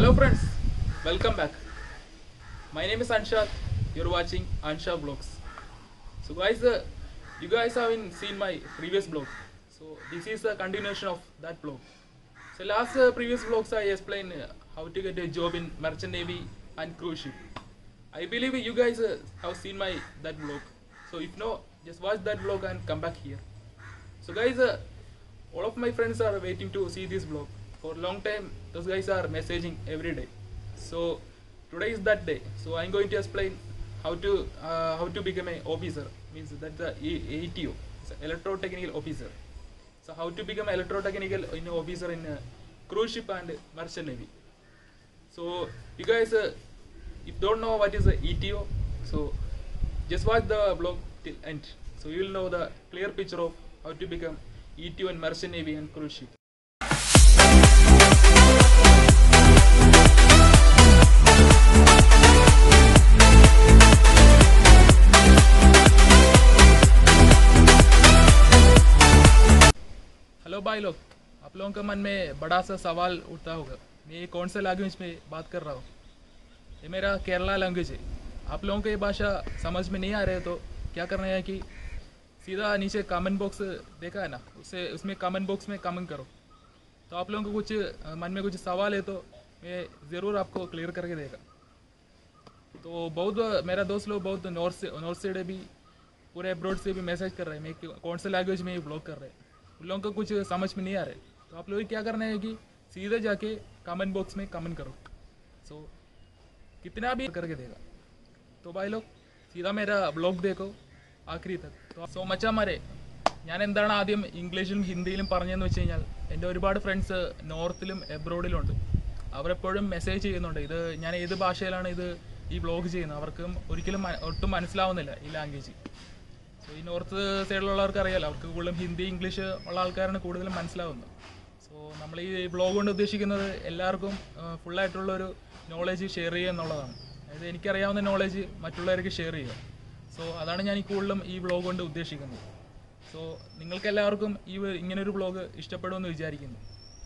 Hello friends, welcome back. My name is Anshad. You're watching Ansha Vlogs. So guys, uh, you guys haven't seen my previous blog. So this is a continuation of that blog. So last uh, previous vlogs I explained uh, how to get a job in merchant navy and cruise ship. I believe you guys uh, have seen my that blog. So if no, just watch that blog and come back here. So guys, uh, all of my friends are waiting to see this vlog. For a long time, those guys are messaging every day. So today is that day. So I'm going to explain how to uh, how to become a officer. Means that the E- ATO, it's a electrotechnical officer. So how to become electrotechnical in officer in uh, cruise ship and merchant navy. So you guys, uh, if don't know what is a ETO, so just watch the vlog till end. So you will know the clear picture of how to become ETO in merchant navy and cruise ship. Hello भाई लोग आप लोगों के मन में बड़ा सा सवाल उठता होगा मैं ये कौन सा लैंग्वेज में बात कर रहा हूँ ये मेरा केरला लैंग्वेज है आप लोगों को ये भाषा समझ में नहीं आ रहे तो क्या करना है कि सीधा नीचे कमेंट बॉक्स देखा है ना उससे उसमें कमेंट बॉक्स में कमेंट करो तो आप लोगों को कुछ अ, मन में कुछ सवाल है तो मैं ज़रूर आपको क्लियर करके देगा तो बहुत मेरा दोस्त लोग बहुत नॉर्थ से नॉर्थ साइड भी पूरे अब्रॉड से भी मैसेज कर रहे हैं मैं कि- कौन से लैंग्वेज में ये ब्लॉग कर रहे हैं उन लोगों को कुछ समझ में नहीं आ रहा है तो आप लोग क्या करना है कि सीधे जाके कमेंट बॉक्स में कमेंट करो सो कितना भी करके देगा तो भाई लोग सीधा मेरा ബ്ലോഗ് देखो ആഖിരി തക് സോ മച്ചാമാരെ ഞാൻ എന്താണ് ആദ്യം ഇംഗ്ലീഷിലും ഹിന്ദിയിലും പറഞ്ഞതെന്ന് വെച്ച് കഴിഞ്ഞാൽ എൻ്റെ ഒരുപാട് ഫ്രണ്ട്സ് നോർത്തിലും എബ്രോഡിലും ഉണ്ട് അവരെപ്പോഴും മെസ്സേജ് ചെയ്യുന്നുണ്ട് ഇത് ഞാൻ ഏത് ഭാഷയിലാണ് ഇത് ഈ വ്ളോഗ് ചെയ്യുന്നത് അവർക്കും ഒരിക്കലും മ- ഒട്ടും മനസ്സിലാവുന്നില്ല ഈ ലാംഗ്വേജ് സോ ഈ നോർത്ത് സൈഡിലുള്ളവർക്ക് അറിയാലോ അവർക്ക് കൂടുതലും ഹിന്ദി ഇംഗ്ലീഷ് ഉള്ള ആൾക്കാരാണ് കൂടുതലും മനസ്സിലാവുന്നത് സോ നമ്മൾ ഈ ബ്ലോഗ് കൊണ്ട് ഉദ്ദേശിക്കുന്നത് എല്ലാവർക്കും ഫുള്ളായിട്ടുള്ള ഒരു നോളേജ് ഷെയർ ചെയ്യുക എന്നുള്ളതാണ് അതായത് എനിക്കറിയാവുന്ന നോളേജ് മറ്റുള്ളവർക്ക് ഷെയർ ചെയ്യുക സോ അതാണ് ഞാൻ ഈ കൂടുതലും ഈ വ്ളോഗ് കൊണ്ട് ഉദ്ദേശിക്കുന്നത് സോ നിങ്ങൾക്ക് എല്ലാവർക്കും ഈ ഒരു- ഇങ്ങനൊരു വ്ളോഗ് ഇഷ്ടപ്പെടുമെന്ന് വിചാരിക്കുന്നു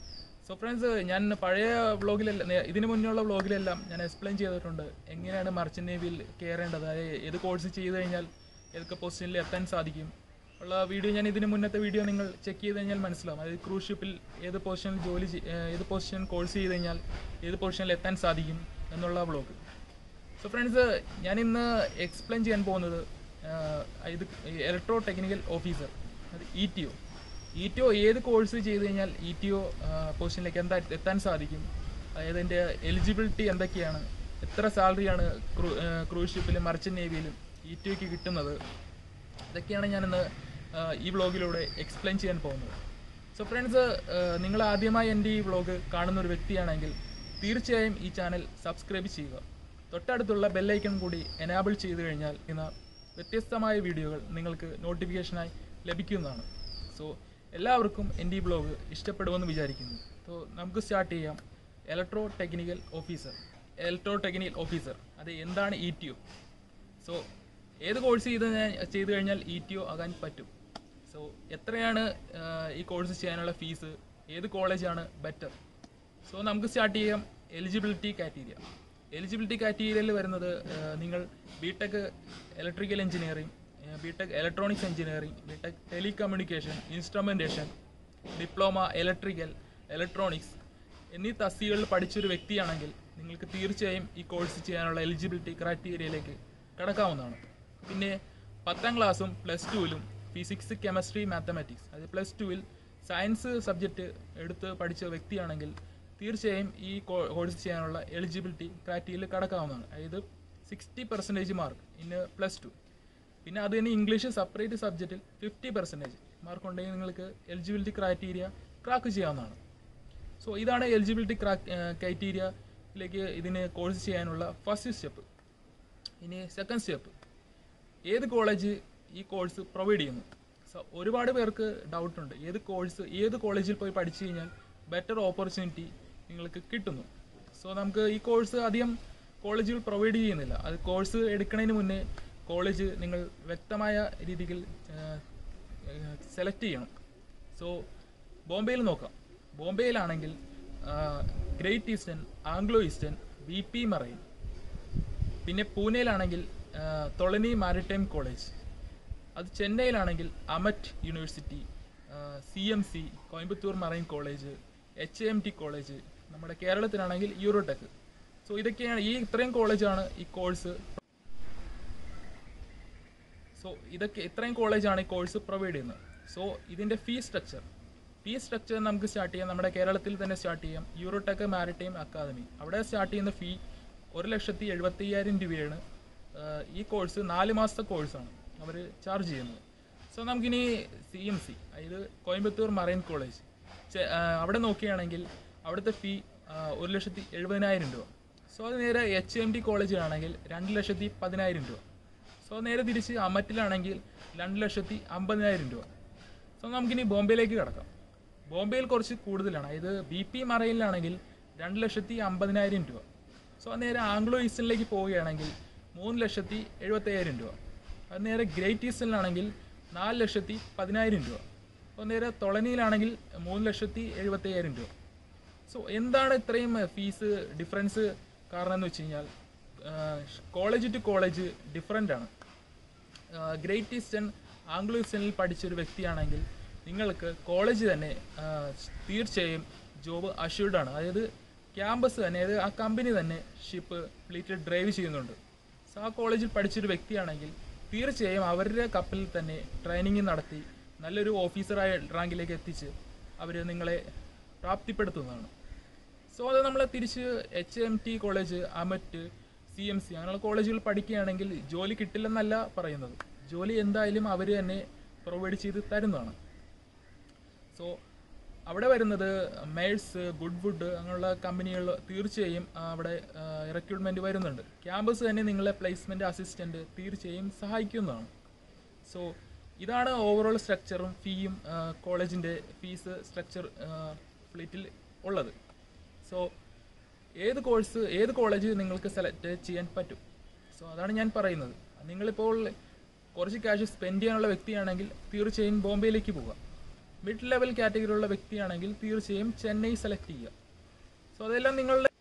സോ ഫ്രണ്ട്സ് ഞാൻ പഴയ വ്ളോഗിലെല്ലാം നേ- ഇതിനു മുന്നുള്ള വ്ളോഗിലെല്ലാം ഞാൻ എക്സ്പ്ലെയിൻ ചെയ്തിട്ടുണ്ട് എങ്ങനെയാണ് മർച്ചന്റ് നേവിയിൽ കയറേണ്ടത് അതായത് ഏത് കോഴ്സ് ചെയ്ത് കഴിഞ്ഞാൽ ഏതൊക്കെ പൊസിഷനിൽ എത്താൻ സാധിക്കും ഉള്ള വീഡിയോ ഞാൻ ഇതിന് മുന്നത്തെ വീഡിയോ നിങ്ങൾ ചെക്ക് ചെയ്ത് കഴിഞ്ഞാൽ മനസ്സിലാവും അതായത് ക്രൂസ് ഷിപ്പിൽ ഏത് പൊസിഷനിൽ ജോലി ചെയ്- ഏഹ് ഏത് പൊസിഷൻ കോഴ്സ് ചെയ്ത് കഴിഞ്ഞാൽ ഏത് പൊസിഷനിൽ എത്താൻ സാധിക്കും എന്നുള്ള വ്ളോഗ് സോ ഫ്രണ്ട്സ് ഞാൻ ഇന്ന് എക്സ്പ്ലെയിൻ ചെയ്യാൻ പോകുന്നത് ആഹ് ഇത് ഇലക്ട്രോ ടെക്നിക്കൽ ഓഫീസർ അത് E T O E T O ഏത് കോഴ്സ് ചെയ്ത് കഴിഞ്ഞാൽ ഇ ടി ഒ പൊസിഷനിലേക്ക് എന്താ എത്താൻ സാധിക്കും അതായത് അതിൻ്റെ എലിജിബിലിറ്റി എന്തൊക്കെയാണ് എത്ര സാലറിയാണ് ക്രൂ ക്രൂസ് ഷിപ്പിലും മർച്ചൻ്റ് നേവിയിലും ഇ ടി ഒക്ക് കിട്ടുന്നത് ഇതൊക്കെയാണ് ഞാനിന്ന് ആഹ് ഈ വ്ളോഗിലൂടെ എക്സ്പ്ലെയിൻ ചെയ്യാൻ പോകുന്നത് സോ ഫ്രണ്ട്സ് നിങ്ങൾ ആദ്യമായി എൻ്റെ ഈ വ്ളോഗ് കാണുന്ന ഒരു വ്യക്തിയാണെങ്കിൽ തീർച്ചയായും ഈ ചാനൽ സബ്സ്ക്രൈബ് ചെയ്യുക തൊട്ടടുത്തുള്ള ബെല്ലൈക്കൺ കൂടി എനാബിൾ ചെയ്ത് കഴിഞ്ഞാൽ ഇന്ന് വ്യത്യസ്തമായ വീഡിയോകൾ നിങ്ങൾക്ക് നോട്ടിഫിക്കേഷനായി ലഭിക്കുന്നതാണ് സോ എല്ലാവർക്കും എൻ്റെ ഈ ബ്ലോഗ് ഇഷ്ടപ്പെടുമെന്ന് വിചാരിക്കുന്നു സോ നമുക്ക് സ്റ്റാർട്ട് ചെയ്യാം electro technical officer electro technical officer അത് എന്താണ് ഇ ടി ഒ സോ ഏത് കോഴ്സ് ചെയ്ത് ഞാൻ- ചെയ്ത് കഴിഞ്ഞാൽ ഇ ടി ഒ ആകാൻ പറ്റും സോ എത്രയാണ് ആഹ്, ഈ കോഴ്സ് ചെയ്യാനുള്ള ഫീസ് ഏത് കോളേജാണ് ബെറ്റർ സോ നമുക്ക് സ്റ്റാർട്ട് ചെയ്യാം എലിജിബിലിറ്റി കാറ്റീരിയ എലിജിബിലിറ്റി കാറ്റീരിയയിൽ വരുന്നത് ആഹ്, നിങ്ങൾ B tech electrical engineering B tech electronics engineering B tech telecommunication instrumentation diploma electrical electronics എന്നീ തസ്തികകളിൽ പഠിച്ചൊരു വ്യക്തിയാണെങ്കിൽ നിങ്ങൾക്ക് തീർച്ചയായും ഈ കോഴ്സ് ചെയ്യാനുള്ള എലിജിബിലിറ്റി ക്രൈറ്റീരിയയിലേക്ക് കടക്കാവുന്നതാണ് പിന്നെ പത്താം ക്ലാസ്സും പ്ലസ് ടുവിലും ഫിസിക്സ് കെമിസ്ട്രി മാത്തമാറ്റിക്സ് അത് പ്ലസ് ടുവിൽ സയൻസ് സബ്ജക്റ്റ് എടുത്ത് പഠിച്ച വ്യക്തിയാണെങ്കിൽ തീർച്ചയായും ഈ കോഴ്സ് ചെയ്യാനുള്ള എലിജിബിലിറ്റി ക്രൈറ്റീരിയയിൽ കടക്കാവുന്നതാണ് അതായത് sixty percentage mark in plus two പിന്നെ അത് തന്നെ ഇംഗ്ലീഷ് സെപ്പറേറ്റ് സബ്ജക്റ്റിൽ ഫിഫ്റ്റി പെർസെൻറ്റേജ് മാർക്ക് ഉണ്ടെങ്കിൽ നിങ്ങൾക്ക് എലിജിബിലിറ്റി ക്രൈറ്റീരിയ ക്രാക്ക് ചെയ്യാവുന്നതാണ് സോ ഇതാണ് എലിജിബിലിറ്റി ക്രാക്ക് ക്രൈറ്റീരിയയിലേക്ക് ഇതിന് കോഴ്സ് ചെയ്യാനുള്ള ഫസ്റ്റ് സ്റ്റെപ്പ് ഇനി സെക്കൻഡ് സ്റ്റെപ്പ് ഏത് കോളേജ് ഈ കോഴ്സ് പ്രൊവൈഡ് ചെയ്യുന്നു സോ ഒരുപാട് പേർക്ക് ഡൗട്ടുണ്ട് ഏത് കോഴ്സ് ഏത് കോളേജിൽ പോയി പഠിച്ചു കഴിഞ്ഞാൽ ബെറ്റർ ഓപ്പർച്യൂണിറ്റി നിങ്ങൾക്ക് കിട്ടുന്നു സോ നമുക്ക് ഈ കോഴ്സ് അധികം കോളേജുകൾ പ്രൊവൈഡ് ചെയ്യുന്നില്ല അത് കോഴ്സ് എടുക്കുന്നതിന് മുന്നേ കോളേജ് നിങ്ങൾ വ്യക്തമായ രീതിയിൽ സെലക്ട് ചെയ്യണം സോ ബോംബെയിൽ നോക്കാം ബോംബെയിലാണെങ്കിൽ Great Eastern Anglo Eastern V P Marine പിന്നെ പൂനെയിലാണെങ്കിൽ ആ, തൊളനി മാരിടൈം കോളേജ് അത് ചെന്നൈയിലാണെങ്കിൽ AMET University C M C Coimbatore Marine College H M T College നമ്മുടെ കേരളത്തിലാണെങ്കിൽ യൂറോടെക് സോ ഇതൊക്കെയാണ് ഈ ഇത്രയും കോളേജാണ് ഈ കോഴ്സ് സോ ഇതൊക്കെ ഇത്രയും കോളേജാണ് ഈ കോഴ്സ് പ്രൊവൈഡ് ചെയ്യുന്നത് സോ ഇതിൻ്റെ ഫീ സ്ട്രക്ചർ ഫീ സ്ട്രക്ചർ നമുക്ക് സ്റ്റാർട്ട് ചെയ്യാം നമ്മുടെ കേരളത്തിൽ തന്നെ സ്റ്റാർട്ട് ചെയ്യാം യൂറോടെക് മാരിടൈം അക്കാദമി അവിടെ സ്റ്റാർട്ട് ചെയ്യുന്ന ഫീ ഒരു ലക്ഷത്തി എഴുപത്തി അയ്യായിരം രൂപയാണ് ആഹ് ഈ കോഴ്സ് നാല് മാസത്തെ കോഴ്സാണ് അവർ ചാർജ് ചെയ്യുന്നത് സോ നമുക്കിനി സി എം സി അതായത് കോയമ്പത്തൂർ മറൈൻ കോളേജ് ചെ- ആഹ് അവിടെ നോക്കുകയാണെങ്കിൽ അവിടുത്തെ ഫീ ഒരു ലക്ഷത്തി എഴുപതിനായിരം രൂപ സോ അത് നേരെ എച്ച് എം ടി കോളേജിലാണെങ്കിൽ രണ്ട് ലക്ഷത്തി പതിനായിരം രൂപ സോ നേരെ തിരിച്ച് അമറ്റിലാണെങ്കിൽ രണ്ട് ലക്ഷത്തി അമ്പതിനായിരം രൂപ സോ നമുക്കിനി ബോംബെയിലേക്ക് കിടക്കാം ബോംബെയിൽ കുറച്ച് കൂടുതലാണ് അതായത് ബി പി മറയിലാണെങ്കിൽ രണ്ട് ലക്ഷത്തി അമ്പതിനായിരം രൂപ സോ നേരെ ആംഗ്ലോ ഈസ്റ്റേണിലേക്ക് പോവുകയാണെങ്കിൽ മൂന്ന് ലക്ഷത്തി എഴുപത്തയ്യായിരം രൂപ അത് നേരെ ഗ്രേറ്റ് ഈസ്റ്റേണിലാണെങ്കിൽ നാല് ലക്ഷത്തി പതിനായിരം രൂപ അപ്പോൾ നേരെ തൊളനിയിലാണെങ്കിൽ മൂന്ന് ലക്ഷത്തി എഴുപത്തയ്യായിരം രൂപ സോ എന്താണ് ഇത്രയും ഫീസ് ഡിഫറൻസ് കാരണം എന്ന് വെച്ച് കഴിഞ്ഞാൽ കോളേജ് ടു കോളേജ് ഡിഫറെൻ്റ് ആണ് ഗ്രേറ്റ് ഈസ്റ്റേൺ ആംഗ്ലോ ഈസ്റ്റേണിൽ പഠിച്ചൊരു വ്യക്തിയാണെങ്കിൽ നിങ്ങൾക്ക് കോളേജ് തന്നെ ആ, തീർച്ചയായും ജോബ് അഷ്യൂർഡ് ആണ് അതായത് ക്യാമ്പസ് തന്നെ അതായത് ആ കമ്പനി തന്നെ ഷിപ്പ് ഫ്ലീറ്റ് ഡ്രൈവ് ചെയ്യുന്നുണ്ട് സോ ആ കോളേജിൽ പഠിച്ചൊരു വ്യക്തിയാണെങ്കിൽ തീർച്ചയായും അവരുടെ കപ്പലിൽ തന്നെ ട്രെയിനിങ് നടത്തി നല്ലൊരു ഓഫീസറായ റാങ്കിലേക്ക് എത്തിച്ച് അവർ നിങ്ങളെ പ്രാപ്തിപ്പെടുത്തുന്നതാണ് സോ അത് നമ്മൾ തിരിച്ച് H M T College AMET C M C അങ്ങനെയുള്ള കോളേജുകൾ പഠിക്കുകയാണെങ്കിൽ ജോലി കിട്ടില്ലെന്നല്ല പറയുന്നത് ജോലി എന്തായാലും അവർ തന്നെ പ്രൊവൈഡ് ചെയ്ത് തരുന്നതാണ് സോ അവിടെ വരുന്നത് മേഴ്സ് ഗുഡ്വുഡ് അങ്ങനെയുള്ള കമ്പനികൾ തീർച്ചയായും ആ, അവിടെ റിക്രൂട്ട്മെൻറ്റ് വരുന്നുണ്ട് ക്യാമ്പസ് തന്നെ നിങ്ങളെ പ്ലേസ്മെൻറ്റ് അസിസ്റ്റൻറ്റ് തീർച്ചയായും സഹായിക്കുന്നതാണ് സോ ഇതാണ് ഓവറോൾ സ്ട്രക്ചറും ഫീയും കോളേജിൻ്റെ ഫീസ് സ്ട്രക്ചർ ഫ്ലീറ്റിൽ ഉള്ളത് സോ ഏത് കോഴ്സ് ഏത് കോളേജ് നിങ്ങൾക്ക് സെലക്ട് ചെയ്യാൻ പറ്റും സോ അതാണ് ഞാൻ പറയുന്നത് നിങ്ങളിപ്പോൾ കുറച്ച് ക്യാഷ് സ്പെൻഡ് ചെയ്യാനുള്ള വ്യക്തിയാണെങ്കിൽ തീർച്ചയായും ബോംബെയിലേക്ക് പോവുക മിഡ് ലെവൽ കാറ്റഗറിയിലുള്ള വ്യക്തിയാണെങ്കിൽ തീർച്ചയായും ചെന്നൈ സെലക്ട് ചെയ്യുക സോ അതെല്ലാം നിങ്ങളുടെ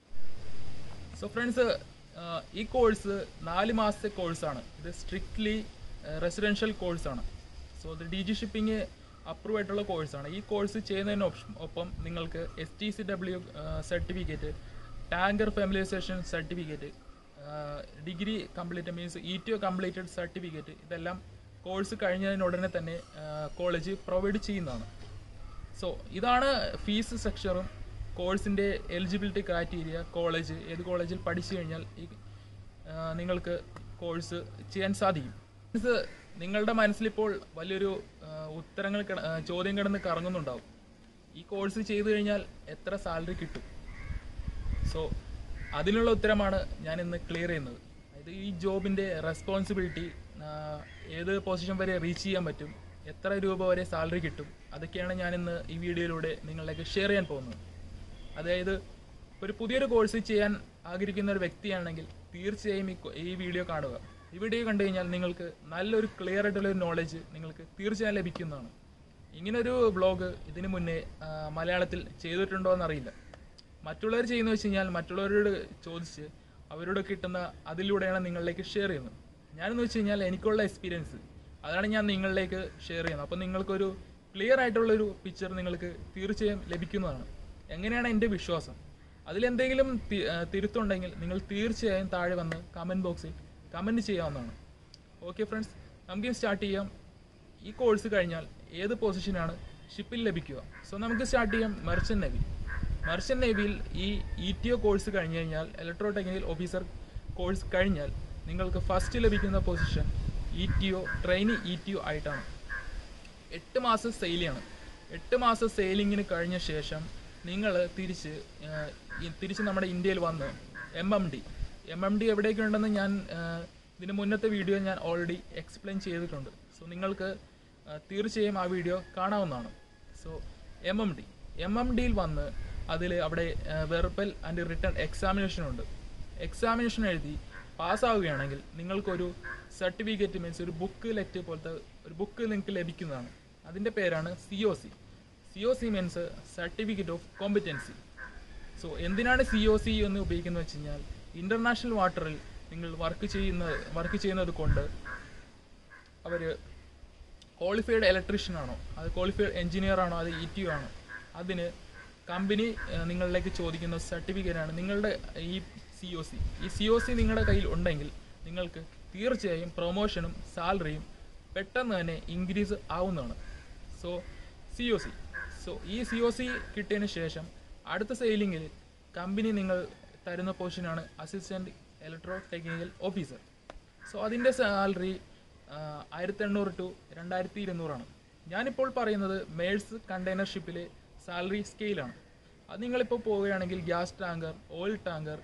സോ ഫ്രണ്ട്സ് ഈ കോഴ്സ് നാല് മാസത്തെ കോഴ്സാണ് ഇത് സ്ട്രിക്ട്ലി റെസിഡൻഷ്യൽ കോഴ്സാണ് സോ ഇത് ഡി ജി ഷിപ്പിംഗ് അപ്രൂവ് ആയിട്ടുള്ള കോഴ്സാണ് ഈ കോഴ്സ് ചെയ്യുന്നതിന് ഒപ്- ഒപ്പം നിങ്ങൾക്ക് S T C W certificate tanker familiarisation certificate degree complete means E T O completed certificate ഇതെല്ലാം കോഴ്സ് കഴിഞ്ഞതിനുടനെ തന്നെ കോളേജ് പ്രൊവൈഡ് ചെയ്യുന്നതാണ് സോ ഇതാണ് ഫീസ് സ്ട്രക്ചറും കോഴ്സിൻ്റെ എലിജിബിലിറ്റി ക്രൈറ്റീരിയ കോളേജ് ഏത് കോളേജിൽ പഠിച്ചു കഴിഞ്ഞാൽ ഈ ആ, നിങ്ങൾക്ക് കോഴ്സ് ചെയ്യാൻ സാധിക്കും ഇത് നിങ്ങളുടെ മനസ്സിലിപ്പോൾ വലിയൊരു ആ, ഉത്തരങ്ങൾ കിട- ആ, ചോദ്യം കിടന്ന് കറങ്ങുന്നുണ്ടാവും ഈ കോഴ്സ് ചെയ്തു കഴിഞ്ഞാൽ എത്ര സാലറി കിട്ടും സോ അതിനുള്ള ഉത്തരമാണ് ഞാൻ ഇന്ന് ക്ലിയർ ചെയ്യുന്നത് അതായത് ഈ ജോബിൻ്റെ റെസ്പോൺസിബിലിറ്റി ഏത് പൊസിഷൻ വരെ റീച്ച് ചെയ്യാൻ പറ്റും എത്ര രൂപ വരെ സാലറി കിട്ടും അതൊക്കെയാണ് ഞാൻ ഇന്ന് ഈ വീഡിയോയിലൂടെ നിങ്ങളിലേക്ക് ഷെയർ ചെയ്യാൻ പോകുന്നത് അതായത് ഒരു പുതിയൊരു കോഴ്സ് ചെയ്യാൻ ആഗ്രഹിക്കുന്ന ഒരു വ്യക്തിയാണെങ്കിൽ തീർച്ചയായും ഈ കൊ- ഈ വീഡിയോ കാണുക ഈ വീഡിയോ കണ്ടു കഴിഞ്ഞാൽ നിങ്ങൾക്ക് നല്ലൊരു ക്ലിയർ ആയിട്ടുള്ള ഒരു നോളജ് നിങ്ങൾക്ക് തീർച്ചയായും ലഭിക്കുന്നതാണ് ഇങ്ങനൊരു വ്ളോഗ് ഇതിനു മുന്നേ ആ, മലയാളത്തിൽ ചെയ്തിട്ടുണ്ടോ എന്നറിയില്ല മറ്റുള്ളവർ ചെയ്യുന്ന വെച്ച് കഴിഞ്ഞാൽ മറ്റുള്ളവരോട് ചോദിച്ച് അവരോട് കിട്ടുന്ന അതിലൂടെയാണ് നിങ്ങളിലേക്ക് ഷെയർ ചെയ്യുന്നത് ഞാനെന്ന് വെച്ച് കഴിഞ്ഞാൽ എനിക്കുള്ള എക്സ്പീരിയൻസ് അതാണ് ഞാൻ നിങ്ങളിലേക്ക് ഷെയർ ചെയ്യുന്നത് അപ്പോൾ നിങ്ങൾക്കൊരു ക്ലിയർ ആയിട്ടുള്ളൊരു പിക്ചർ നിങ്ങൾക്ക് തീർച്ചയായും ലഭിക്കുന്നതാണ് എങ്ങനെയാണ് എൻ്റെ വിശ്വാസം അതിലെന്തെങ്കിലും തി- ആ, തിരുത്തുണ്ടെങ്കിൽ നിങ്ങൾ തീർച്ചയായും താഴെ വന്ന് കമൻറ്റ് ബോക്സിൽ കമൻറ്റ് ചെയ്യാവുന്നതാണ് ഓക്കെ ഫ്രണ്ട്സ് നമുക്ക് സ്റ്റാർട്ട് ചെയ്യാം ഈ കോഴ്സ് കഴിഞ്ഞാൽ ഏത് പൊസിഷനാണ് ഷിപ്പിൽ ലഭിക്കുക സോ നമുക്ക് സ്റ്റാർട്ട് ചെയ്യാം മെർച്ചൻ്റ് നേവി മെർച്ചൻ്റ് നേവിയിൽ ഈ ഇ ടി ഒ കോഴ്സ് കഴിഞ്ഞ് കഴിഞ്ഞാൽ ഇലക്ട്രോ ടെക്നിക്കൽ ഓഫീസർ കോഴ്സ് കഴിഞ്ഞാൽ നിങ്ങൾക്ക് ഫസ്റ്റ് ലഭിക്കുന്ന position E T O trainee E T O ആയിട്ടാണ് എട്ട് മാസം സെയിലാണ് എട്ട് മാസം സെയിലിങ്ങിന് കഴിഞ്ഞ ശേഷം നിങ്ങൾ തിരിച്ച് ആ, ഈ- തിരിച്ച് നമ്മുടെ ഇന്ത്യയിൽ വന്ന് M M D M M D എവിടെയൊക്കെ ഉണ്ടെന്ന് ഞാൻ ആ, ഇതിന് മുന്നത്തെ വീഡിയോ ഞാൻ ഓൾറെഡി എക്സ്പ്ലെയിൻ ചെയ്തിട്ടുണ്ട് സോ നിങ്ങൾക്ക് ആ, തീർച്ചയായും ആ വീഡിയോ കാണാവുന്നതാണ് so M M D M M ഡിയിൽ വന്ന് അതിൽ അവിടെ വെർബൽ ആൻഡ് റിട്ടേൺ എക്സാമിനേഷൻ ഉണ്ട് എക്സാമിനേഷൻ എഴുതി പാസ്സാവുകയാണെങ്കിൽ നിങ്ങൾക്കൊരു സർട്ടിഫിക്കറ്റ് മീൻസ് ഒരു ബുക്ക് ലെറ്റ് പോലത്തെ ഒരു ബുക്ക് നിങ്ങൾക്ക് ലഭിക്കുന്നതാണ് അതിൻ്റെ പേരാണ് C O C C O C means certificate of competency so എന്തിനാണ് സി ഒ സി എന്ന് ഉപയോഗിക്കുന്നത് വെച്ച് കഴിഞ്ഞാൽ ഇൻ്റർനാഷണൽ വാട്ടറിൽ നിങ്ങൾ വർക്ക് ചെയ്യുന്ന വർക്ക് ചെയ്യുന്നത് കൊണ്ട് അവർ ക്വാളിഫൈഡ് ഇലക്ട്രീഷ്യൻ ആണോ അത് ക്വാളിഫൈഡ് എഞ്ചിനീയർ ആണോ അത് ഇ ടി ആണോ അതിന് കമ്പനി ഏഹ്, നിങ്ങളിലേക്ക് ചോദിക്കുന്ന സർട്ടിഫിക്കറ്റ് ആണ് നിങ്ങളുടെ ഈ സി ഒ സി ഈ സി ഒ സി നിങ്ങളുടെ കയ്യിൽ ഉണ്ടെങ്കിൽ നിങ്ങൾക്ക് തീർച്ചയായും പ്രൊമോഷനും സാലറിയും പെട്ടെന്ന് തന്നെ ഇൻക്രീസ് ആവുന്നതാണ് so C O C so ഈ സി ഒ സി കിട്ടിയതിന് ശേഷം അടുത്ത സെയിലിങ്ങിൽ കമ്പനി നിങ്ങൾ തരുന്ന പൊസിഷനാണ് assistant electro technical officer so അതിൻ്റെ സാലറി ആയിരത്തി എണ്ണൂറ് ടു രണ്ടായിരത്തി ഇരുന്നൂറാണ് ഞാനിപ്പോൾ പറയുന്നത് മേഴ്സ് കണ്ടെയ്നർ ഷിപ്പിലെ സാലറി സ്കെയിലാണ് അത് നിങ്ങളിപ്പോൾ പോവുകയാണെങ്കിൽ gas tanker oil tanker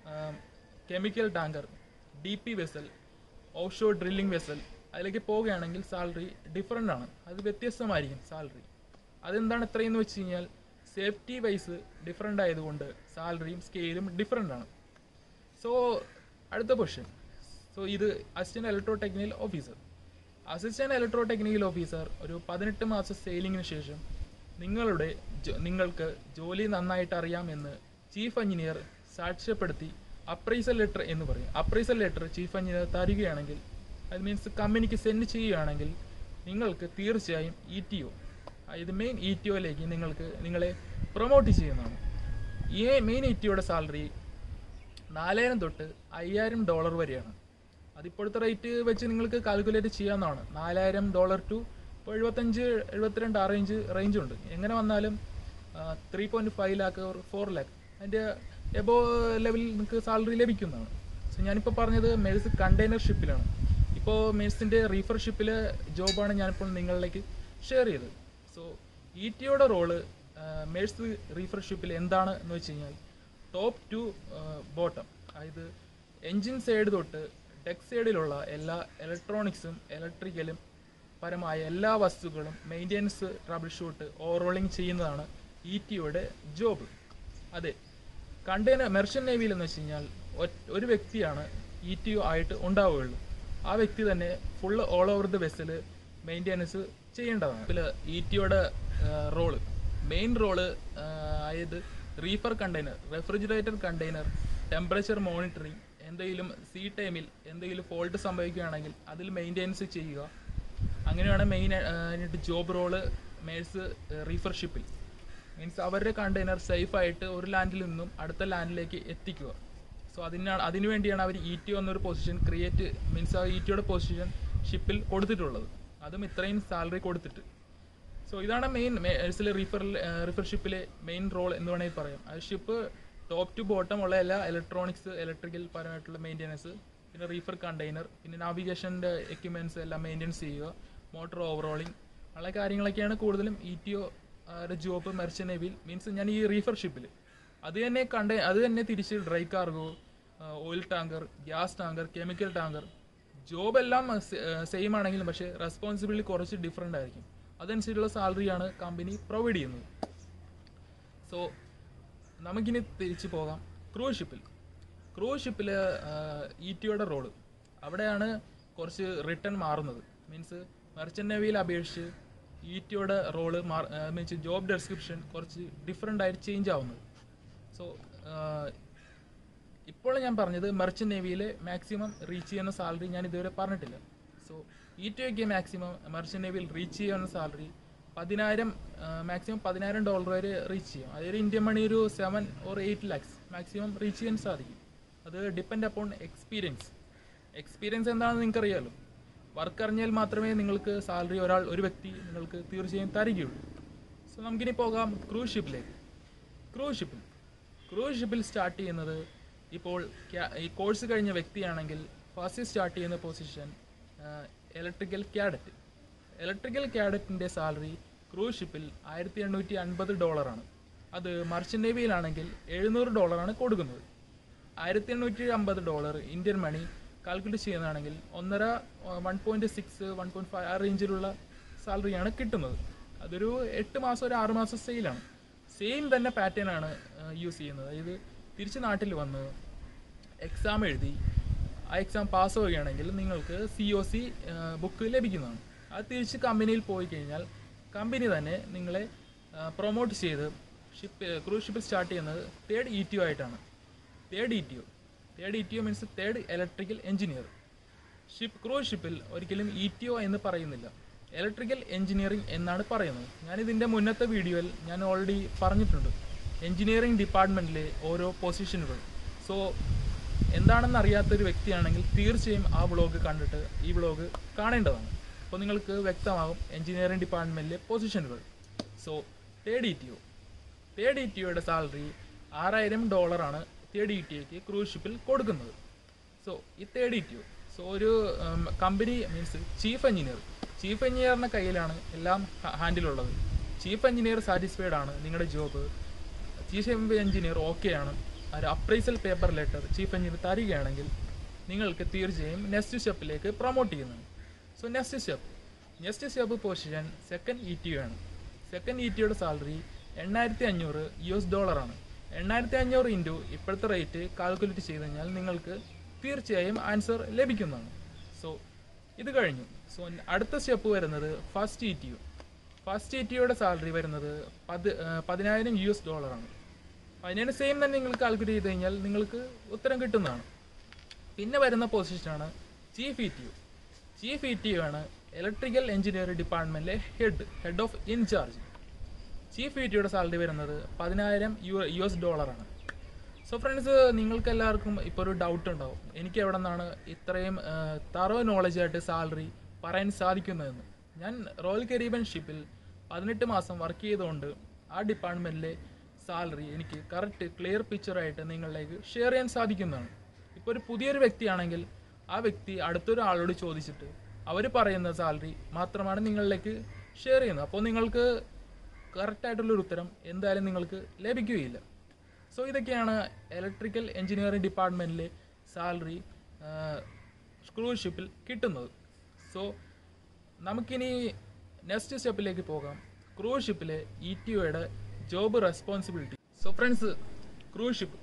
chemical tanker D P vessel offshore drilling vessel അതിലേക്ക് പോവുകയാണെങ്കിൽ സാലറി ഡിഫറെൻ്റ് ആണ് അത് വ്യത്യസ്തമായിരിക്കും സാലറി അതെന്താണ് ഇത്രയെന്ന് വെച്ച് കഴിഞ്ഞാൽ സേഫ്റ്റി വൈസ് ഡിഫറെൻ്റ് ആയതുകൊണ്ട് സാലറിയും സ്കെയിലും ഡിഫറെൻ്റ് ആണ് സോ അടുത്ത ക്വസ്റ്റ്യൻ സോ ഇത് assistant electro technical officer assistant electro technical officer ഒരു പതിനെട്ട് മാസം സെയിലിങ്ങിന് ശേഷം നിങ്ങളുടെ ജോ- നിങ്ങൾക്ക് ജോലി നന്നായിട്ട് അറിയാമെന്ന് ചീഫ് എഞ്ചിനീയർ സാക്ഷ്യപ്പെടുത്തി അപ്രൈസൽ ലെറ്റർ എന്ന് പറയും അപ്രൈസൽ ലെറ്റർ ചീഫ് എഞ്ചിനീയർ തരികയാണെങ്കിൽ അത് മീൻസ് കമ്പനിക്ക് സെൻഡ് ചെയ്യുകയാണെങ്കിൽ നിങ്ങൾക്ക് തീർച്ചയായും ഇ ടി ഒ ഇത് മെയിൻ ഇ ടി ഒയിലേക്ക് നിങ്ങൾക്ക് നിങ്ങളെ പ്രൊമോട്ട് ചെയ്യുന്നതാണ് ഈ മെയിൻ ഇ ടി ഒയുടെ സാലറി നാലായിരം തൊട്ട് അയ്യായിരം ഡോളർ വരെയാണ് അതിപ്പോഴത്തെ റേറ്റ് വെച്ച് നിങ്ങൾക്ക് കാൽക്കുലേറ്റ് ചെയ്യാവുന്നതാണ് നാലായിരം ഡോളർ ടു ഇപ്പോൾ എഴുപത്തഞ്ച് എഴുപത്തിരണ്ട് ആ റേഞ്ച് റേഞ്ച് ഉണ്ട് എങ്ങനെ വന്നാലും three point five lakh or four lakh അതിൻ്റെ എബോ ലെവലിൽ നിങ്ങൾക്ക് സാലറി ലഭിക്കുന്നതാണ് സോ ഞാനിപ്പോൾ പറഞ്ഞത് മേഴ്സ് കണ്ടെയ്നർ ഷിപ്പിലാണ് ഇപ്പോൾ മേഴ്സിൻ്റെ റീഫർ ഷിപ്പിലെ ജോബാണ് ഞാനിപ്പോൾ നിങ്ങളിലേക്ക് ഷെയർ ചെയ്തത് സോ ഇ ടിയുടെ റോള് മേഴ്സ് റീഫർ ഷിപ്പിൽ എന്താണ് എന്ന് വെച്ച് കഴിഞ്ഞാൽ ടോപ്പ് ടു ബോട്ടം അതായത് എൻജിൻ സൈഡ് തൊട്ട് ഡെക്ക് സൈഡിലുള്ള എല്ലാ ഇലക്ട്രോണിക്സും ഇലക്ട്രിക്കലും പരമായ എല്ലാ വസ്തുക്കളും മെയിൻ്റെനൻസ് ട്രബിൾ ഷൂട്ട് ഓവർറോളിംഗ് ചെയ്യുന്നതാണ് ഇ ടിയുടെ ജോബ് അതെ കണ്ടെയ്നർ മെർച്ചൻ നേവിയിൽ എന്ന് വെച്ച് കഴിഞ്ഞാൽ ഒറ്റ- ഒരു വ്യക്തിയാണ് ഇ ടി ആയിട്ട് ഉണ്ടാവുകയുള്ളൂ ആ വ്യക്തി തന്നെ full all over the vessel maintenance ചെയ്യേണ്ടതാണ് ഇതിൽ ഇ ടിയുടെ റോള് മെയിൻ റോള് ആയത് reefer container refrigerator container temperature monitoring എന്തെങ്കിലും സീ ടൈമിൽ എന്തെങ്കിലും ഫോൾട്ട് സംഭവിക്കുകയാണെങ്കിൽ അതിൽ മെയിൻ്റെനൻസ് ചെയ്യുക അങ്ങനെയാണ് മെയിൻ ആയിട്ട് ജോബ് റോള് മേഴ്സ് റീഫർ ഷിപ്പിൽ മീൻസ് അവരുടെ കണ്ടെയ്നർ സേഫായിട്ട് ഒരു ലാൻഡിൽ നിന്നും അടുത്ത ലാൻഡിലേക്ക് എത്തിക്കുക സോ അതിനാണ് അതിനു വേണ്ടിയാണ് അവർ ഇ ടി എന്നൊരു പൊസിഷൻ ക്രിയേറ്റ് മീൻസ് ആ ഇ ടിയുടെ പൊസിഷൻ ഷിപ്പിൽ കൊടുത്തിട്ടുള്ളത് അതും ഇത്രയും സാലറി കൊടുത്തിട്ട് സോ ഇതാണ് മെയിൻ മേഴ്സിലെ റീഫർ റീഫർ ഷിപ്പിലെ മെയിൻ റോൾ എന്ന് വേണമെങ്കിൽ പറയാം അത് ഷിപ്പ് ടോപ്പ് ടു ബോട്ടം ഉള്ള എല്ലാ ഇലക്ട്രോണിക്സ് ഇലക്ട്രിക്കൽ പരമായിട്ടുള്ള മെയിൻ്റെനൻസ് പിന്നെ റീഫർ കണ്ടെയ്നർ പിന്നെ നാവിഗേഷൻ്റെ എക്യുപ്മെൻറ്റ്സ് എല്ലാം മെയിൻ്റെനൻസ് ചെയ്യുക മോട്ടോർ ഓവറോളിങ് ഉള്ള കാര്യങ്ങളൊക്കെയാണ് കൂടുതലും E T O job merchant നേവിയിൽ മീൻസ് ഞാൻ ഈ റീഫർ ഷിപ്പിൽ അത് തന്നെ കണ്ട അത് തന്നെ തിരിച്ച് dry cargo oil tanker gas tanker chemical tanker job എല്ലാം സെയിം ആണെങ്കിലും പക്ഷേ റെസ്പോൺസിബിലിറ്റി കുറച്ച് ഡിഫറെൻ്റ് ആയിരിക്കും അതനുസരിച്ചുള്ള സാലറിയാണ് കമ്പനി പ്രൊവൈഡ് ചെയ്യുന്നത് സോ നമുക്കിനി തിരിച്ചു പോകാം ക്രൂസ് ഷിപ്പിൽ ക്രൂസ് ഷിപ്പിൽ ഇ ടിയുടെ റോള് അവിടെയാണ് കുറച്ച് റിട്ടേൺ മാറുന്നത് മീൻസ് മെർച്ചൻ നേവിയിൽ അപേക്ഷിച്ച് ഇ ടിയുടെ റോള് മീൻസ് ജോബ് ഡെസ്ക്രിപ്ഷൻ കുറച്ച് ഡിഫറെൻ്റ് ആയിട്ട് ചേഞ്ച് ആവുന്നത് സോ ഇപ്പോൾ ഞാൻ പറഞ്ഞത് മെർച്ചൻ നേവിയിലെ മാക്സിമം റീച്ച് ചെയ്യുന്ന സാലറി ഞാൻ ഇതുവരെ പറഞ്ഞിട്ടില്ല സോ ഇ ടി ഒക്കെ മാക്സിമം മെർച്ചൻ നേവിയിൽ റീച്ച് ചെയ്യുന്ന സാലറി പതിനായിരം മാക്സിമം പതിനായിരം ഡോളർ വരെ റീച്ച് ചെയ്യും അതായത് ഇന്ത്യൻ മണി ഒരു seven or eight lakhs maximum reach ചെയ്യാൻ സാധിക്കും അത് ഡിപ്പെൻഡ് അപ്പോൺ എക്സ്പീരിയൻസ് എക്സ്പീരിയൻസ് എന്താണെന്ന് നിങ്ങൾക്ക് അറിയാമല്ലോ വർക്ക് അറിഞ്ഞാൽ മാത്രമേ നിങ്ങൾക്ക് സാലറി ഒരാൾ ഒരു വ്യക്തി നിങ്ങൾക്ക് തീർച്ചയായും തരികയുള്ളൂ സോ നമുക്കിനി പോകാം ക്രൂസ് ഷിപ്പിലേക്ക് ക്രൂസ് ഷിപ്പിൽ ക്രൂസ് ഷിപ്പിൽ സ്റ്റാർട്ട് ചെയ്യുന്നത് ഇപ്പോൾ ക്യാ- ഈ കോഴ്സ് കഴിഞ്ഞ വ്യക്തിയാണെങ്കിൽ ഫസ്റ്റ് സ്റ്റാർട്ട് ചെയ്യുന്ന പൊസിഷൻ ഇലക്ട്രിക്കൽ ക്യാഡറ്റ് ഇലക്ട്രിക്കൽ ക്യാഡറ്റിൻ്റെ സാലറി ക്രൂസ് ഷിപ്പിൽ ആയിരത്തി എണ്ണൂറ്റി അൻപത് ഡോളറാണ് അത് മർച്ചൻ്റ് നേവിയിലാണെങ്കിൽ എഴുന്നൂറ് ഡോളറാണ് കൊടുക്കുന്നത് ആയിരത്തി എണ്ണൂറ്റി അമ്പത് ഡോളർ ഇന്ത്യൻ മണി കാൽക്കുലേറ്റ് ചെയ്യുന്നതാണെങ്കിൽ ഒന്നര one point six one point five ആ റേഞ്ചിലുള്ള സാലറിയാണ് കിട്ടുന്നത് അതൊരു എട്ട് മാസം ഒരു ആറ് മാസം സെയിലാണ് സെയിം തന്നെ പാറ്റേൺ ആണ് യൂസ് ചെയ്യുന്നത് അതായത് തിരിച്ച് നാട്ടിൽ വന്ന് എക്സാം എഴുതി ആ എക്സാം പാസ് ആവുകയാണെങ്കിൽ നിങ്ങൾക്ക് സി ഒ സി ബുക്ക് ലഭിക്കുന്നതാണ് അത് തിരിച്ച് കമ്പനിയിൽ പോയി കഴിഞ്ഞാൽ കമ്പനി തന്നെ നിങ്ങളെ പ്രൊമോട്ട് ചെയ്ത് ഷിപ്പ് ക്രൂസ് ഷിപ്പിൽ സ്റ്റാർട്ട് ചെയ്യുന്നത് തേർഡ് ഇ ടി ഒ ആയിട്ടാണ് third E T O third E T O means third electrical engineer ship cruise ഷിപ്പിൽ ഒരിക്കലും ഇ ടി ഒ എന്ന് പറയുന്നില്ല ഇലക്ട്രിക്കൽ എഞ്ചിനീയറിംഗ് എന്നാണ് പറയുന്നത് ഞാൻ ഇതിൻ്റെ മുന്നത്തെ വീഡിയോയിൽ ഞാൻ ഓൾറെഡി പറഞ്ഞിട്ടുണ്ട് എഞ്ചിനീയറിംഗ് ഡിപ്പാർട്ട്മെൻറ്റിലെ ഓരോ പൊസിഷനുകൾ സോ എന്താണെന്ന് അറിയാത്തൊരു വ്യക്തിയാണെങ്കിൽ തീർച്ചയായും ആ വ്ളോഗ് കണ്ടിട്ട് ഈ വ്ളോഗ് കാണേണ്ടതാണ് അപ്പോൾ നിങ്ങൾക്ക് വ്യക്തമാകും എഞ്ചിനീയറിംഗ് ഡിപ്പാർട്ട്മെൻറ്റിലെ പൊസിഷനുകൾ so third E T O third E T ഒയുടെ സാലറി ആറായിരം ഡോളറാണ് തേർഡ് ഇ ടി ഒക്ക് ക്രൂസ് ഷിപ്പിൽ കൊടുക്കുന്നത് സോ ഈ third E T O so ഒരു company means chief engineer chief എഞ്ചിനീയറിൻ്റെ കയ്യിലാണ് എല്ലാം ഹാൻഡിലുള്ളത് ചീഫ് എഞ്ചിനീയർ സാറ്റിസ്ഫൈഡ് ആണ് നിങ്ങളുടെ ജോബ് ചീഫ് എഞ്ചിനീയർ ഓക്കെ ആണ് ഒരു appraisal paper letter chief engineer തരികയാണെങ്കിൽ നിങ്ങൾക്ക് തീർച്ചയായും നെക്സ്റ്റ് സ്റ്റെപ്പിലേക്ക് പ്രൊമോട്ട് ചെയ്യുന്നതാണ് so next step next step position second E T ആണ് സെക്കൻഡ് ഇ ടിയുടെ സാലറി എണ്ണായിരത്തി അഞ്ഞൂറ് യു എസ് ഡോളറാണ് എണ്ണായിരത്തി അഞ്ഞൂറ് ഇൻറ്റു ഇപ്പോഴത്തെ റേറ്റ് കാൽക്കുലേറ്റ് ചെയ്ത് കഴിഞ്ഞാൽ നിങ്ങൾക്ക് തീർച്ചയായും ആൻസർ ലഭിക്കുന്നതാണ് സോ ഇത് കഴിഞ്ഞു സോ അടുത്ത സ്റ്റെപ്പ് വരുന്നത് first E T U first E T യുടെ സാലറി വരുന്നത് പത് ആ, പതിനായിരം യു എസ് ഡോളറാണ് അതിനാണ് സെയിം തന്നെ നിങ്ങൾ കാൽക്കുലേറ്റ് ചെയ്ത് കഴിഞ്ഞാൽ നിങ്ങൾക്ക് ഉത്തരം കിട്ടുന്നതാണ് പിന്നെ വരുന്ന പൊസിഷനാണ് chief E T U chief E T U ആണ് ഇലക്ട്രിക്കൽ എഞ്ചിനീയറിംഗ് ഡിപ്പാർട്ട്മെൻറ്റിലെ head head of in charge chief E ടിയുടെ സാലറി വരുന്നത് പതിനായിരം യു യു എസ് ഡോളറാണ് സോ ഫ്രണ്ട്സ് നിങ്ങൾക്ക് എല്ലാവർക്കും ഇപ്പോൾ ഒരു ഡൗട്ട് ഉണ്ടാവും എനിക്ക് എവിടെ നിന്നാണ് ഇത്രയും തറോ നോളജായിട്ട് സാലറി പറയാൻ സാധിക്കുന്നതെന്ന് ഞാൻ റോയൽ കരീബൻ ഷിപ്പിൽ പതിനെട്ട് മാസം വർക്ക് ചെയ്തുകൊണ്ട് ആ ഡിപ്പാർട്ട്മെൻറ്റിലെ സാലറി എനിക്ക് കറക്റ്റ് ക്ലിയർ പിക്ചറായിട്ട് നിങ്ങളിലേക്ക് ഷെയർ ചെയ്യാൻ സാധിക്കുന്നതാണ് ഇപ്പോൾ ഒരു പുതിയൊരു വ്യക്തിയാണെങ്കിൽ ആ വ്യക്തി അടുത്തൊരാളോട് ചോദിച്ചിട്ട് അവർ പറയുന്ന സാലറി മാത്രമാണ് നിങ്ങളിലേക്ക് ഷെയർ ചെയ്യുന്നത് അപ്പോൾ നിങ്ങൾക്ക് കറക്റ്റായിട്ടുള്ളൊരു ഉത്തരം എന്തായാലും നിങ്ങൾക്ക് ലഭിക്കുകയില്ല സോ ഇതൊക്കെയാണ് ഇലക്ട്രിക്കൽ എഞ്ചിനീയറിംഗ് ഡിപ്പാർട്ട്മെൻറ്റിലെ സാലറി ക്രൂസ് ഷിപ്പിൽ കിട്ടുന്നത് സോ നമുക്കിനി നെക്സ്റ്റ് സ്റ്റെപ്പിലേക്ക് പോകാം ക്രൂസ് ഷിപ്പിലെ ഇ ടി ഒയുടെ job responsibility so friends cruise ship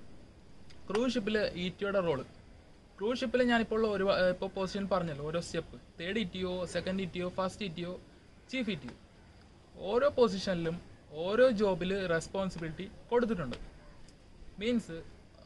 cruise ഷിപ്പിൽ ഇ ടിയുടെ റോള് ക്രൂസ് ഷിപ്പിൽ ഞാനിപ്പോൾ ഒരു ഇപ്പോൾ പൊസിഷൻ പറഞ്ഞല്ലോ ഓരോ step third E T O second E T O first E T O chief E T O ഓരോ പൊസിഷനിലും ഓരോ ജോബിൽ റെസ്പോൺസിബിലിറ്റി കൊടുത്തിട്ടുണ്ട് മീൻസ്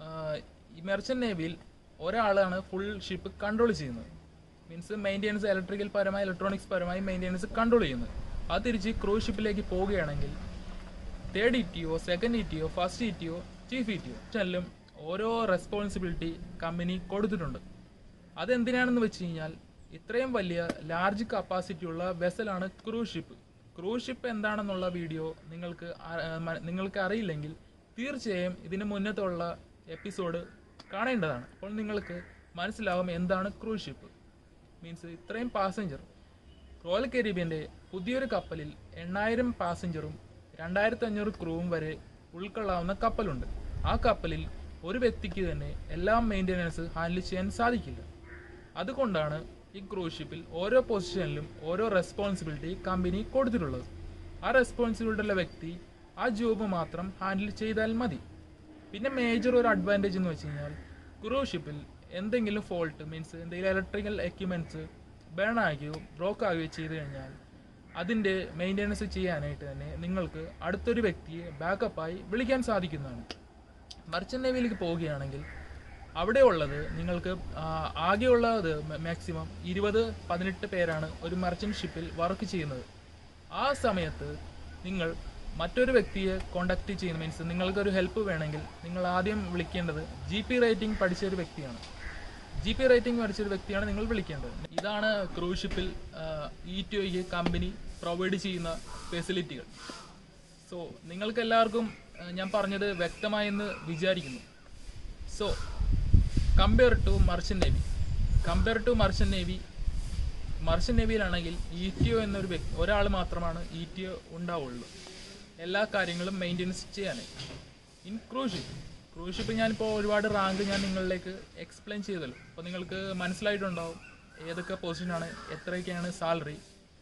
ഈ മെർച്ചൻ്റ് നേവിയിൽ ഒരാളാണ് ഫുൾ ഷിപ്പ് കൺട്രോൾ ചെയ്യുന്നത് മീൻസ് മെയിൻ്റെനൻസ് ഇലക്ട്രിക്കൽ പരമായി ഇലക്ട്രോണിക്സ് പരമായി മെയിൻ്റെനൻസ് കൺട്രോൾ ചെയ്യുന്നത് അത് തിരിച്ച് ക്രൂസ് ഷിപ്പിലേക്ക് പോവുകയാണെങ്കിൽ third E T O second E T O first E T O chief E T O ചെല്ലും ഓരോ റെസ്പോൺസിബിലിറ്റി കമ്പനി കൊടുത്തിട്ടുണ്ട് അതെന്തിനാണെന്ന് വെച്ച് കഴിഞ്ഞാൽ ഇത്രയും വലിയ ലാർജ് കപ്പാസിറ്റി ഉള്ള വെസലാണ് ക്രൂസ് ഷിപ്പ് ക്രൂസ് ഷിപ്പ് എന്താണെന്നുള്ള വീഡിയോ നിങ്ങൾക്ക് ആ- ആ, മ- നിങ്ങൾക്ക് അറിയില്ലെങ്കിൽ തീർച്ചയായും ഇതിന് മുന്നത്തുള്ള എപ്പിസോഡ് കാണേണ്ടതാണ് അപ്പോൾ നിങ്ങൾക്ക് മനസ്സിലാവും എന്താണ് ക്രൂസ് ഷിപ്പ് മീൻസ് ഇത്രയും പാസഞ്ചർ റോയൽ കരീബിയൻ്റെ പുതിയൊരു കപ്പലിൽ എണ്ണായിരം പാസഞ്ചറും രണ്ടായിരത്തി അഞ്ഞൂറ് ക്രൂവും വരെ ഉൾക്കൊള്ളാവുന്ന കപ്പലുണ്ട് ആ കപ്പലിൽ ഒരു വ്യക്തിക്ക് തന്നെ എല്ലാം മെയിൻ്റെനൻസ് ഹാൻഡിൽ ചെയ്യാൻ സാധിക്കില്ല അതുകൊണ്ടാണ് ഈ ക്രൂസ് ഷിപ്പിൽ ഓരോ പൊസിഷനിലും ഓരോ റെസ്പോൺസിബിലിറ്റി കമ്പനി കൊടുത്തിട്ടുള്ളത് ആ റെസ്പോൺസിബിലിറ്റി ഉള്ള വ്യക്തി ആ ജോബ് മാത്രം ഹാൻഡിൽ ചെയ്താൽ മതി പിന്നെ മേജർ ഒരു അഡ്വാൻറ്റേജ് എന്ന് വെച്ച് കഴിഞ്ഞാൽ ക്രൂസ് ഷിപ്പിൽ എന്തെങ്കിലും ഫോൾട്ട് മീൻസ് എന്തെങ്കിലും ഇലക്ട്രിക്കൽ എക്യുപ്മെൻറ്റ്സ് ബേൺ ആകുകയോ ബ്രോക്ക് ആകുകയോ ചെയ്തു കഴിഞ്ഞാൽ അതിൻ്റെ മെയിൻ്റെനൻസ് ചെയ്യാനായിട്ട് തന്നെ നിങ്ങൾക്ക് അടുത്തൊരു വ്യക്തിയെ ബാക്കപ്പായി വിളിക്കാൻ സാധിക്കുന്നതാണ് മർച്ചൻ്റ് നേവിയിലേക്ക് പോവുകയാണെങ്കിൽ അവിടെ ഉള്ളത് നിങ്ങൾക്ക് ആ, ആകെയുള്ളത് മാക്സിമം ഇരുപത് പതിനെട്ട് പേരാണ് ഒരു മർച്ചൻ്റ് ഷിപ്പിൽ വർക്ക് ചെയ്യുന്നത് ആ സമയത്ത് നിങ്ങൾ മറ്റൊരു വ്യക്തിയെ കോണ്ടാക്ട് ചെയ്യുന്ന മീൻസ് നിങ്ങൾക്കൊരു ഹെൽപ്പ് വേണമെങ്കിൽ നിങ്ങൾ ആദ്യം വിളിക്കേണ്ടത് ജി പി റേറ്റിംഗ് പഠിച്ച ഒരു വ്യക്തിയാണ് ജി പി റേറ്റിംഗ് പഠിച്ച ഒരു വ്യക്തിയാണ് നിങ്ങൾ വിളിക്കേണ്ടത് ഇതാണ് ക്രൂസ് ഷിപ്പിൽ ഇ ടി ഒയ്ക്ക് കമ്പനി പ്രൊവൈഡ് ചെയ്യുന്ന ഫെസിലിറ്റികൾ സോ നിങ്ങൾക്ക് എല്ലാവർക്കും ആ, ഞാൻ പറഞ്ഞത് വ്യക്തമായെന്ന് വിചാരിക്കുന്നു so compare to merchant navy compare to merchant navy merchant നേവിയിലാണെങ്കിൽ ഇ ടി ഒ എന്നൊരു വ്യക്തി ഒരാൾ മാത്രമാണ് ഇ ടി ഒ ഉണ്ടാവുള്ളൂ എല്ലാ കാര്യങ്ങളും മെയിൻ്റെനൻസ് ചെയ്യാനായി ഇൻ ക്രൂഷിപ്പ് ക്രൂഷിപ്പ് ഞാനിപ്പോൾ ഒരുപാട് റാങ്ക് ഞാൻ നിങ്ങളിലേക്ക് എക്സ്പ്ലെയിൻ ചെയ്തല്ലോ അപ്പോൾ നിങ്ങൾക്ക് മനസ്സിലായിട്ടുണ്ടാവും ഏതൊക്കെ പൊസിഷനാണ് എത്രയൊക്കെയാണ് സാലറി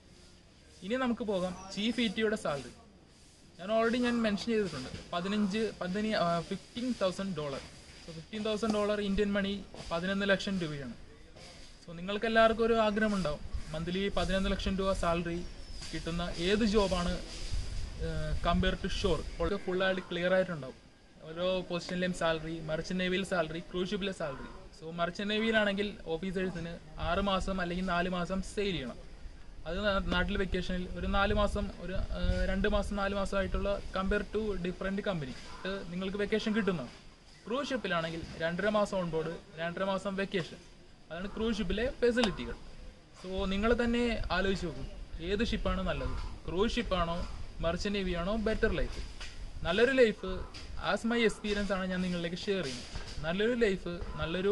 ഇനി നമുക്ക് പോകാം ചീഫ് ഇ ടിയുടെ സാലറി ഞാൻ ഓൾറെഡി ഞാൻ മെൻഷൻ ചെയ്തിട്ടുണ്ട് പതിനഞ്ച് പതിന fifteen thousand dollar so fifteen thousand dollar Indian money പതിനൊന്ന് ലക്ഷം രൂപയാണ് സോ നിങ്ങൾക്ക് എല്ലാവർക്കും ഒരു ആഗ്രഹമുണ്ടാവും മന്ത്ലി പതിനൊന്ന് ലക്ഷം രൂപ സാലറി കിട്ടുന്ന ഏത് ജോബാണ് കമ്പയർ ടു ഷോർ ഫുള്ളായിട്ട് ക്ലിയർ ആയിട്ടുണ്ടാവും ഓരോ പൊസിഷനിലെയും സാലറി മർച്ചന്റ് നേവിയിൽ സാലറി ക്രൂസ് ഷിപ്പിലെ സാലറി സോ മർച്ചന്റ് നേവിയിലാണെങ്കിൽ ഓഫീസേഴ്സിന് ആറ് മാസം അല്ലെങ്കിൽ നാല് മാസം സെയിൽ ചെയ്യണം അത് നാ- നാട്ടിൽ വെക്കേഷനിൽ ഒരു നാല് മാസം ഒരു ആ, രണ്ട് മാസം നാല് മാസമായിട്ടുള്ള കമ്പയർ ടു ഡിഫറെൻറ്റ് കമ്പനി നിങ്ങൾക്ക് വെക്കേഷൻ കിട്ടുന്നതാണ് ക്രൂസ് ഷിപ്പിലാണെങ്കിൽ രണ്ടര മാസം ഓൺ ബോർഡ് രണ്ടര മാസം വെക്കേഷൻ അതാണ് ക്രൂസ് ഷിപ്പിലെ ഫെസിലിറ്റികൾ സോ നിങ്ങൾ തന്നെ ആലോചിച്ച് നോക്കും ഏത് ഷിപ്പാണ് നല്ലത് ക്രൂസ് ഷിപ്പാണോ മർച്ചന്റ് നേവി ആണോ ബെറ്റർ ലൈഫ് നല്ലൊരു ലൈഫ് ആസ് മൈ എക്സ്പീരിയൻസ് ആണ് ഞാൻ നിങ്ങളിലേക്ക് ഷെയർ ചെയ്യുന്നത് നല്ലൊരു ലൈഫ് നല്ലൊരു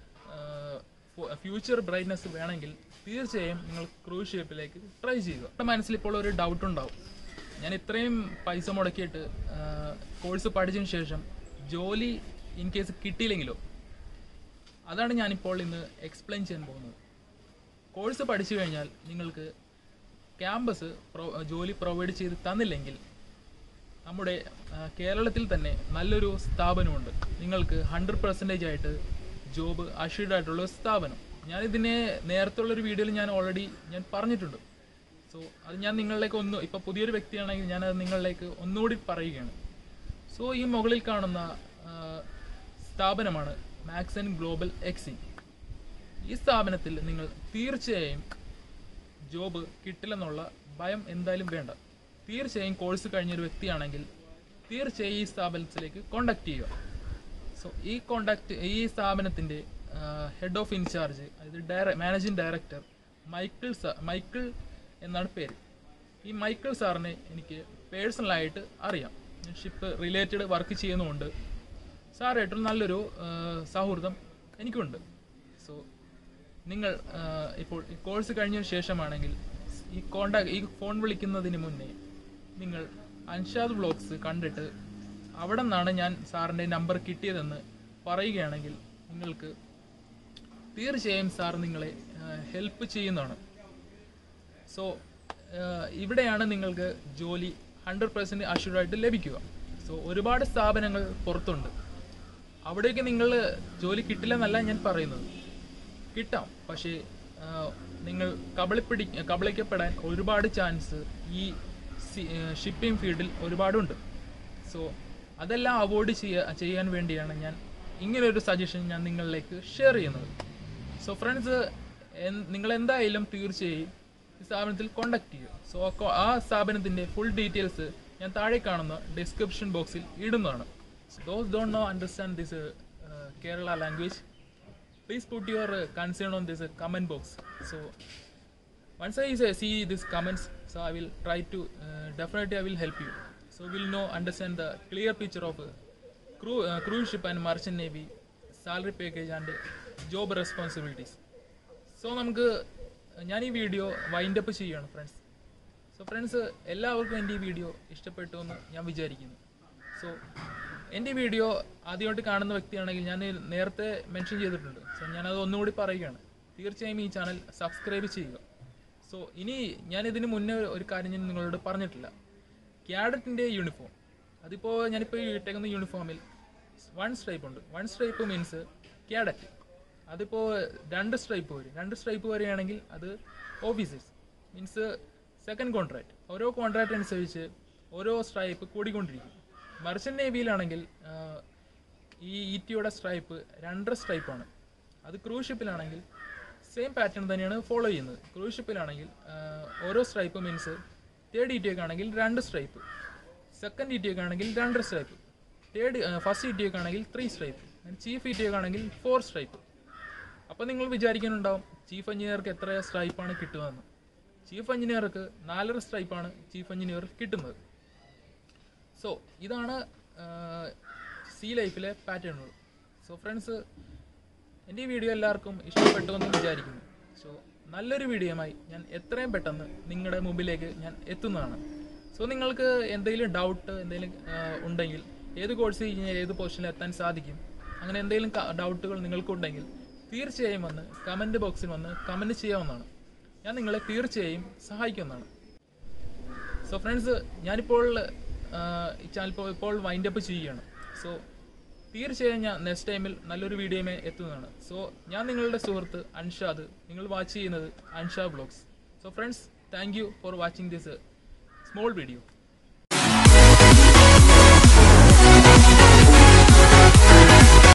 ഫ്യൂച്ചർ ബ്രൈറ്റ്നസ് വേണമെങ്കിൽ തീർച്ചയായും നിങ്ങൾ ക്രൂസ് ഷിപ്പിലേക്ക് ട്രൈ ചെയ്യുക എൻ്റെ മനസ്സിൽ ഇപ്പോൾ ഒരു ഡൗട്ട് ഉണ്ടാവും ഞാൻ ഇത്രയും പൈസ മുടക്കിയിട്ട് കോഴ്സ് പഠിച്ചതിന് ശേഷം ജോലി ഇൻ കേസ് കിട്ടിയില്ലെങ്കിലോ അതാണ് ഞാനിപ്പോൾ ഇന്ന് എക്സ്പ്ലെയിൻ ചെയ്യാൻ പോകുന്നത് കോഴ്സ് പഠിച്ചു കഴിഞ്ഞാൽ നിങ്ങൾക്ക് ക്യാമ്പസ് പ്രൊ ജോലി പ്രൊവൈഡ് ചെയ്ത് തന്നില്ലെങ്കിൽ നമ്മുടെ ആ, കേരളത്തിൽ തന്നെ നല്ലൊരു സ്ഥാപനമുണ്ട് നിങ്ങൾക്ക് ഹൺഡ്രഡ് പെർസെൻറ്റേജ് ആയിട്ട് ജോബ് അഷ്യൂർഡ് ആയിട്ടുള്ള ഒരു സ്ഥാപനം ഞാനിതിനെ നേരത്തെ ഉള്ളൊരു വീഡിയോയിൽ ഞാൻ ഓൾറെഡി ഞാൻ പറഞ്ഞിട്ടുണ്ട് സോ അത് ഞാൻ നിങ്ങളിലേക്ക് ഒന്ന് ഇപ്പോൾ പുതിയൊരു വ്യക്തിയാണെങ്കിൽ ഞാനത് നിങ്ങളിലേക്ക് ഒന്നുകൂടി പറയുകയാണ് സോ ഈ മുകളിൽ കാണുന്ന ആ, സ്ഥാപനമാണ് മാക്സൻ ഗ്ലോബൽ എക്സിൻ ഈ സ്ഥാപനത്തിൽ നിങ്ങൾ തീർച്ചയായും ജോബ് കിട്ടില്ലെന്നുള്ള ഭയം എന്തായാലും വേണ്ട തീർച്ചയായും കോഴ്സ് കഴിഞ്ഞൊരു വ്യക്തിയാണെങ്കിൽ തീർച്ചയായും ഈ സ്ഥാപനത്തിലേക്ക് കോണ്ടാക്ട് ചെയ്യുക സോ ഈ കോണ്ടാക്ട് ഈ സ്ഥാപനത്തിൻ്റെ ഹെഡ് ഓഫ് ഇൻചാർജ് അതായത് ഡയറ മാനേജിംഗ് ഡയറക്ടർ മൈക്കിൾ സാ- മൈക്കിൾ എന്നാണ് പേര് ഈ മൈക്കിൾ സാറിനെ എനിക്ക് പേഴ്സണലായിട്ട് അറിയാം ഞാൻ ഷിപ്പ് റിലേറ്റഡ് വർക്ക് ചെയ്യുന്നുമുണ്ട് സാറായിട്ടും നല്ലൊരു ആ, സൗഹൃദം എനിക്കുണ്ട് സോ നിങ്ങൾ ആ, ഇപ്പോൾ ഈ കോഴ്സ് കഴിഞ്ഞതിന് ശേഷമാണെങ്കിൽ ഈ കോണ്ടാക്ട് ഈ ഫോൺ വിളിക്കുന്നതിന് മുന്നേ നിങ്ങൾ അൻഷാദ് വ്ളോഗ്സ് കണ്ടിട്ട് അവിടെ നിന്നാണ് ഞാൻ സാറിൻ്റെ നമ്പർ കിട്ടിയതെന്ന് പറയുകയാണെങ്കിൽ നിങ്ങൾക്ക് തീർച്ചയായും സാർ നിങ്ങളെ ഹെൽപ്പ് ചെയ്യുന്നതാണ് സോ ഇവിടെയാണ് നിങ്ങൾക്ക് ജോലി ഹൺഡ്രഡ് പെർസെൻറ്റ് അഷ്യൂർഡായിട്ട് ലഭിക്കുക സോ ഒരുപാട് സ്ഥാപനങ്ങൾ പുറത്തുണ്ട് അവിടേക്ക് നിങ്ങൾ ജോലി കിട്ടില്ലെന്നല്ല ഞാൻ പറയുന്നത് കിട്ടാം പക്ഷേ ആ, നിങ്ങൾ കബളിപ്പിടി കബളിക്കപ്പെടാൻ ഒരുപാട് ചാൻസ് ഈ ഷിപ്പിംഗ് ഫീൽഡിൽ ഒരുപാടുണ്ട് സോ അതെല്ലാം അവോയ്ഡ് ചെയ്യ ചെയ്യാൻ വേണ്ടിയാണ് ഞാൻ ഇങ്ങനൊരു സജഷൻ ഞാൻ നിങ്ങളിലേക്ക് ഷെയർ ചെയ്യുന്നത് സോ ഫ്രണ്ട്സ് നിങ്ങൾ എന്തായാലും തീർച്ചയായും ഈ സ്ഥാപനത്തിൽ കോണ്ടാക്ട് ചെയ്യുക സോ ആ സ്ഥാപനത്തിൻ്റെ ഫുൾ ഡീറ്റെയിൽസ് ഞാൻ താഴെ കാണുന്ന ഡിസ്ക്രിപ്ഷൻ ബോക്സിൽ ഇടുന്നതാണ് those don't know understand this Kerala language please put your uh, concern on this uh, comment box so once i uh, see these comments so i will try to uh, definitely i will help you so we'll know understand the clear picture of uh, crew, uh, cruise ship and merchant navy salary package and job responsibilities so നമുക്ക് ഞാൻ ഈ video wind up ചെയ്യുകയാണ് friends so friends എല്ലാവർക്കും എൻ്റെ ഈ video ഇഷ്ടപ്പെട്ടു എന്ന് ഞാൻ വിചാരിക്കുന്നു സോ എൻ്റെ ഈ വീഡിയോ ആദ്യമായിട്ട് കാണുന്ന വ്യക്തിയാണെങ്കിൽ ഞാൻ നേരത്തെ മെൻഷൻ ചെയ്തിട്ടുണ്ട് സോ ഞാനത് ഒന്നുകൂടി പറയുകയാണ് തീർച്ചയായും ഈ ചാനൽ സബ്സ്ക്രൈബ് ചെയ്യുക സോ ഇനി ഞാൻ ഇതിന് മുന്നേ ഒരു കാര്യം ഞാൻ നിങ്ങളോട് പറഞ്ഞിട്ടില്ല ക്യാഡറ്റിൻ്റെ യൂണിഫോം അതിപ്പോൾ ഞാനിപ്പോൾ ഈ ഇട്ടേക്കുന്ന യൂണിഫോമിൽ വൺ സ്ട്രൈപ്പ് ഉണ്ട് വൺ സ്ട്രൈപ്പ് മീൻസ് ക്യാഡറ്റ് അതിപ്പോൾ രണ്ട് സ്ട്രൈപ്പ് വരും രണ്ട് സ്ട്രൈപ്പ് വരികയാണെങ്കിൽ അത് ഓഫീസേഴ്സ് മീൻസ് സെക്കൻഡ് കോൺട്രാക്ട് ഓരോ കോൺട്രാക്ട് അനുസരിച്ച് ഓരോ സ്ട്രൈപ്പ് കൂടിക്കൊണ്ടിരിക്കും മർച്ചൻ്റ് നേവിയിലാണെങ്കിൽ ആഹ്, ഈ ഇ ടിയുടെ സ്ട്രൈപ്പ് രണ്ടര സ്ട്രൈപ്പാണ് അത് ക്രൂസ് ഷിപ്പിലാണെങ്കിൽ സെയിം പാറ്റേൺ തന്നെയാണ് ഫോളോ ചെയ്യുന്നത് ക്രൂസ് ഷിപ്പിലാണെങ്കിൽ ആഹ്, ഓരോ stripe means third E T ഒക്കെ ആണെങ്കിൽ രണ്ട് സ്ട്രൈപ്പ് സെക്കൻഡ് ഇ ടി ഒക്കെ ആണെങ്കിൽ രണ്ട് stripe third first E T ഒക്കെ ആണെങ്കിൽ three stripe chief E T ഒക്കെ ആണെങ്കിൽ ഫോർ സ്ട്രൈപ്പ് അപ്പോൾ നിങ്ങൾ വിചാരിക്കുന്നുണ്ടാവും ചീഫ് എഞ്ചിനീയർക്ക് എത്ര സ്ട്രൈപ്പാണ് കിട്ടുകയെന്ന് ചീഫ് എഞ്ചിനീയർക്ക് നാലര സ്ട്രൈപ്പാണ് ചീഫ് എഞ്ചിനീയർ കിട്ടുന്നത് സോ ഇതാണ് സി ലൈഫിലെ പാറ്റേണുകൾ സോ ഫ്രണ്ട്സ് എൻ്റെ ഈ വീഡിയോ എല്ലാവർക്കും ഇഷ്ടപ്പെട്ടു എന്ന് വിചാരിക്കുന്നു സോ നല്ലൊരു വീഡിയോയുമായി ഞാൻ എത്രയും പെട്ടെന്ന് നിങ്ങളുടെ മുമ്പിലേക്ക് ഞാൻ എത്തുന്നതാണ് സോ നിങ്ങൾക്ക് എന്തെങ്കിലും ഡൗട്ട് എന്തെങ്കിലും ആ, ഉണ്ടെങ്കിൽ ഏത് കോഴ്സ് കഴിഞ്ഞാൽ ഏത് പൊസിഷനിൽ എത്താൻ സാധിക്കും അങ്ങനെ എന്തെങ്കിലും ഡൗട്ടുകൾ നിങ്ങൾക്കുണ്ടെങ്കിൽ തീർച്ചയായും വന്ന് കമൻറ്റ് ബോക്സിൽ വന്ന് കമൻറ്റ് ചെയ്യാവുന്നതാണ് ഞാൻ നിങ്ങളെ തീർച്ചയായും സഹായിക്കുന്നതാണ് സോ ഫ്രണ്ട്സ് ഞാനിപ്പോൾ ആ, ഈ ചാനൽ ഇപ്പോൾ ഇപ്പോൾ വൈൻഡ് അപ്പ് ചെയ്യുകയാണ് സോ തീർച്ചയായും ഞാൻ നെക്സ്റ്റ് ടൈമിൽ നല്ലൊരു വീഡിയോയുമേ എത്തുന്നതാണ് സോ ഞാൻ നിങ്ങളുടെ സുഹൃത്ത് അൻഷാദ് നിങ്ങൾ വാച്ച് ചെയ്യുന്നത് അൻഷാ blogs so friends thank you for watching this small video